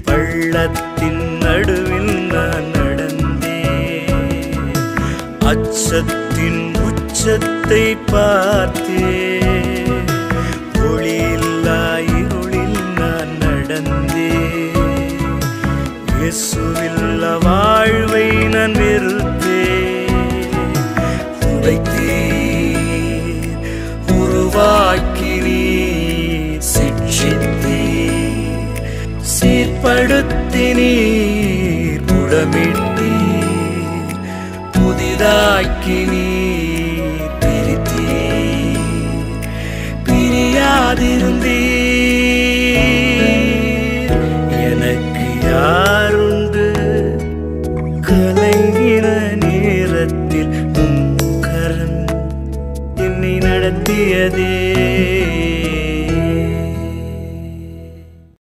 பள்ளத்தின் நடுவில் நான் நடந்தேன் அச்சத்தின் உச்சத்தை பார்த்தேன் ஒளியில்லா இருளில் நான் நடந்தேன் இயேசுவில்ல வாழ்வை நான் வெறுத்தேன் உடைத்தீர் உருவாக்கினீர் சிக்ஷித்தீர் சீர்படுத்தினீர் புடமிட்டீர் புதிதாக்கினீர் பிரித்தீர் பிரியாதிருந்தீர் எனக்கு யாருண்டு கலங்கின நேரத்தில் உம் கரம் என்னை நடத்தியதே